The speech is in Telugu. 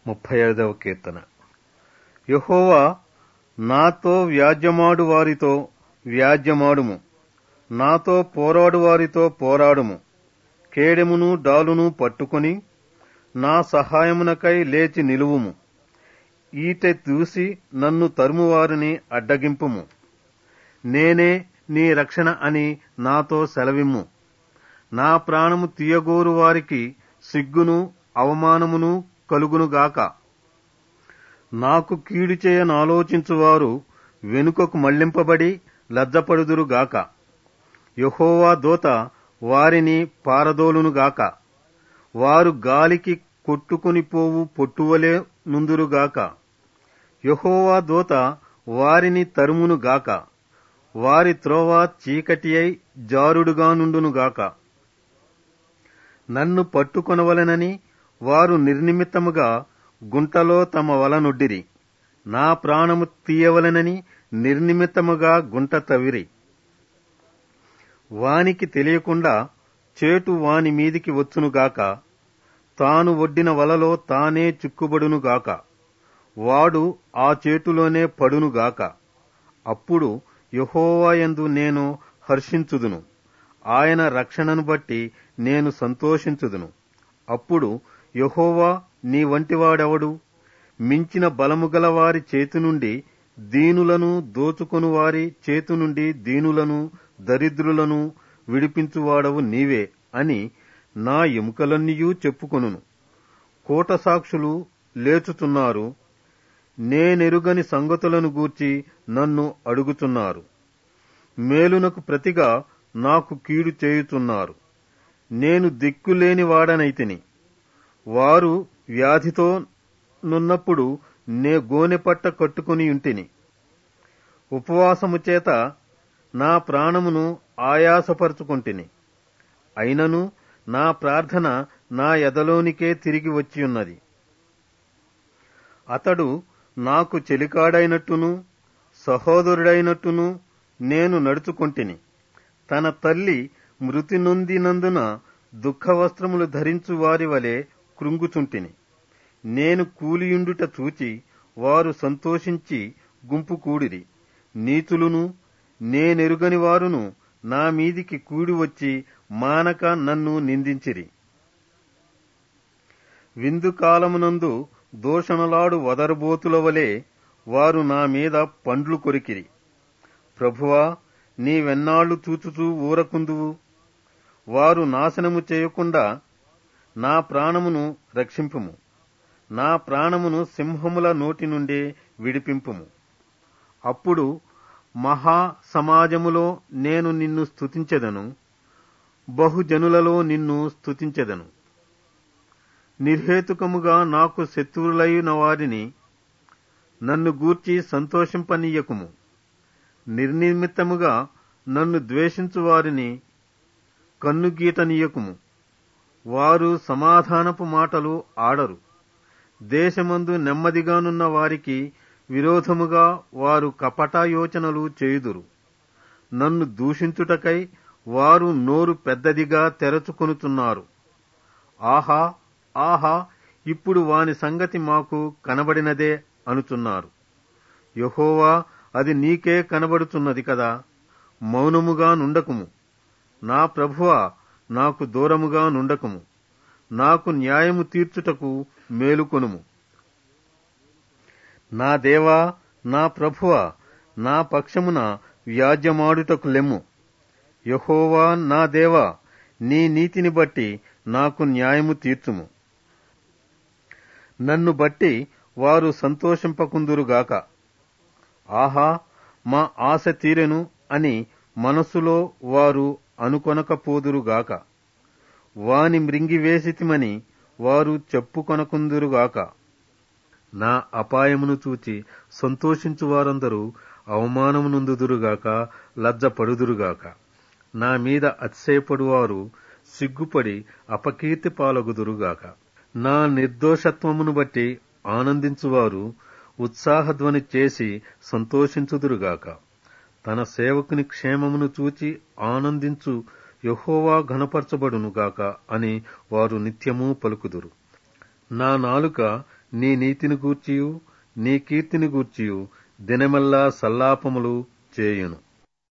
ముప్పై ఐదవ కీర్తన యహోవా నాతో వ్యాజ్యమాడు వారితో వ్యాజ్యమాడుము నాతో పోరాడు వారితో పోరాడుము కేడెమును డాలును పట్టుకొని నా సహాయమునకై లేచి నిలువుము ఈటె చూసి నన్ను తరుమువారిని అడ్డగింపుము నేనే నీ రక్షణ అని నాతో సెలవిమ్ము నా ప్రాణము తీయగోరు వారికి సిగ్గును అవమానమును కలుగునుగాక నాకు కీడు చేయనాలోచించువారు వెనుకకు మళ్లింపబడి లజ్జపడుదురుగాక యహోవా దోత వారిని పారదోలునుగాక వారు గాలికి కొట్టుకుని పోవు పొట్టువలే నుందురుగాక యహోవా దోత వారిని తరుమునుగాక వారి త్రోవ చీకటి అయి జారుడుగా నుండునుగాక నన్ను పట్టుకొనవలెనని వారు నిర్నిమిత్తముగా గుంటలో తమ వలనొడ్డిరి నా ప్రాణము తీయవలెనని నిర్నిమిత్తముగా గుంట తవిరి వానికి తెలియకుండా చేటు వాని మీదికి వచ్చునుగాక తాను ఒడ్డిన వలలో తానే చిక్కుబడునుగాక వాడు ఆ చేటులోనే పడునుగాక అప్పుడు యహోవాయందు నేను హర్షించుదును ఆయన రక్షణను బట్టి నేను సంతోషించుదును అప్పుడు యహోవా నీ వంటివాడెవడు మించిన బలము గల వారి చేతి నుండి దీనులను దోచుకొను వారి చేతి నుండి దీనులను దరిద్రులను విడిపించువాడవు నీవే అని నా ఎముకలన్నీయూ చెప్పుకొనును కోట సాక్షులు లేచుతున్నారు నేనెరుగని సంగతులను గూర్చి నన్ను అడుగుతున్నారు మేలునకు ప్రతిగా నాకు కీడు చేయుతున్నారు నేను దిక్కులేని వాడనైతిని వారు వ్యాధితో నున్నప్పుడు నే గోనెపట్ట కట్టుకుని ఉంటిని ఉపవాసము చేత నా ప్రాణమును ఆయాసపరుచుకుంటుని అయినను నా ప్రార్థన నా ఎదలోనికే తిరిగి వచ్చియున్నది అతడు నాకు చెలికాడైనట్టును సహోదరుడైనట్టును నేను నడుచుకొంటిని తన తల్లి మృతి నొందినందున దుఃఖవస్త్రములు ధరించు వారి వలె కృంగుచుంటిని నేను కూలియుండుట చూచి వారు సంతోషించి గుంపు కూడిరి నీతులును నేనెరుగని వారును నా మీదికి కూడి వచ్చి మానక నన్ను నిందించిరి విందు కాలమునందు దూషణలాడు వదరబోతుల వలె వారు నా మీద పండ్లు కొరికిరి ప్రభువా నీవెన్నాళ్లు చూచుచూ ఊరకుందువు వారు నాశనము చేయకుండా నా ప్రాణమును రక్షింపుము నా ప్రాణమును సింహముల నోటి నుండి విడిపింపుము అప్పుడు మహా సమాజములో నేను నిన్ను స్తుతించెదను బహుజనులలో నిన్ను స్తుతించెదను నిర్హేతుకముగా నాకు శత్రువులైన వారిని నన్ను గూర్చి సంతోషింపనీయకుము నిర్నిమిత్తముగా నన్ను ద్వేషించు వారిని కన్నుగీతనీయకుము వారు సమాధానపు మాటలు ఆడరు దేశమందు నెమ్మదిగానున్న వారికి విరోధముగా వారు కపటయోచనలు చేయుదురు నన్ను దూషించుటకై వారు నోరు పెద్దదిగా తెరచుకొనుతున్నారు ఆహా ఆహా ఇప్పుడు వాని సంగతి మాకు కనబడినదే అనుచున్నారు యహోవా అది నీకే కనబడుతున్నది కదా మౌనముగా నుండకుము నా ప్రభువా నాకు దూరముగా నుండకుము నాకు న్యాయము తీర్చుటకు మేలుకొనుము నా దేవా నా ప్రభువా నా పక్షమున వ్యాజ్యమాడుటకు లెమ్ము యహోవా నా దేవా నీ నీతిని బట్టి నాకు న్యాయము తీర్చుము నన్ను బట్టి వారు సంతోషింపకుందురుగాక ఆహా మా ఆశ తీరెను అని మనస్సులో వారు అనుకొనకపోదురుగాక వాని మృంగివేసితిమని వారు చెప్పుకొనకుందురుగాక నా అపాయమును చూచి సంతోషించు వారందరూ అవమానమునందుదురుగాక లజ్జపడుదురుగాక నా మీద అతిశయపడువారు సిగ్గుపడి అపకీర్తి పాలగుదురుగాక నా నిర్దోషత్వమును బట్టి ఆనందించువారు ఉత్సాహధ్వని చేసి సంతోషించుదురుగాక తన సేవకుని క్షేమమును చూచి ఆనందించు యహోవా ఘనపరచబడునుగాక అని వారు నిత్యము పలుకుదురు నా నాలుక నీ నీతిని గూర్చియు నీ కీర్తిని గూర్చియు దినమెల్లా సల్లాపములు చేయును